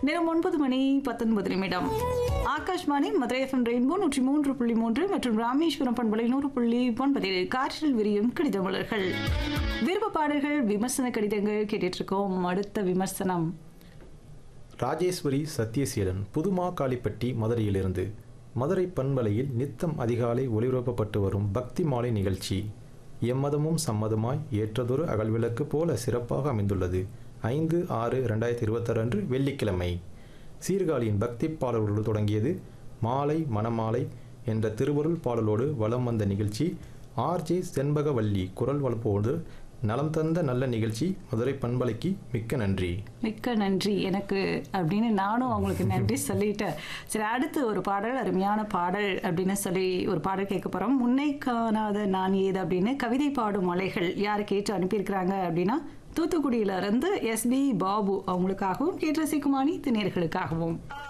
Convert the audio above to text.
நேரம் ஒன்பது மணி பத்தொன்பது நிமிடம் ஆகாஷ்வாணி மதுரை எஃப்எம் ரெயின்போ நூற்றி மூன்று புள்ளி மூன்று மற்றும் ராமேஸ்வரம் பண்பலை நூறு புள்ளி ஒன்பதில் காற்றில் விரியும் கடித மலர்கள் விருப்ப பாடல்கள் விமர்சன கடிதங்கள் கேட்டுட்டு இருக்கோம் அடுத்த விமர்சனம் ராஜேஸ்வரி சத்யசீலன் புதுமா காளிப்பட்டி மதுரையிலிருந்து மதுரை பண்பலையில் நித்தம் அதிகாலை ஒளிபரப்பப்பட்டு வரும் பக்தி மாலை நிகழ்ச்சி எம்மதமும் சம்மதமாய் ஏற்றதொரு அகல்விளக்கு போல சிறப்பாக அமைந்துள்ளது ஐந்து ஆறு ரெண்டாயிரத்தி இருபத்தாறு அன்று வெள்ளிக்கிழமை சீர்காழியின் பக்தி பாடல்களோடு தொடங்கியது மாலை மணமாலை என்ற திருவருள் பாடலோடு வலம் வந்த நிகழ்ச்சி ஆர்ஜே செண்பகவல்லி குரல் வளப்போடு நலம் தந்த நல்ல நிகழ்ச்சி மதுரை பண்பலைக்கு மிக்க நன்றி மிக்க நன்றி எனக்கு அப்படின்னு நானும் அவங்களுக்கு நன்றி சொல்லிட்டேன் சரி அடுத்து ஒரு பாடல் அருமையான பாடல் அப்படின்னு சொல்லி ஒரு பாடல் கேட்க போகிறோம் முன்னை காணாத நான் ஏது அப்படின்னு கவிதை பாடும் மலைகள் யார் கேட்டு அனுப்பியிருக்கிறாங்க அப்படின்னா தூத்துக்குடியில இருந்து எஸ்பி பாபு அவங்களுக்காகவும் கேட்டு ரசிக்குமானி திணர்களுக்காகவும்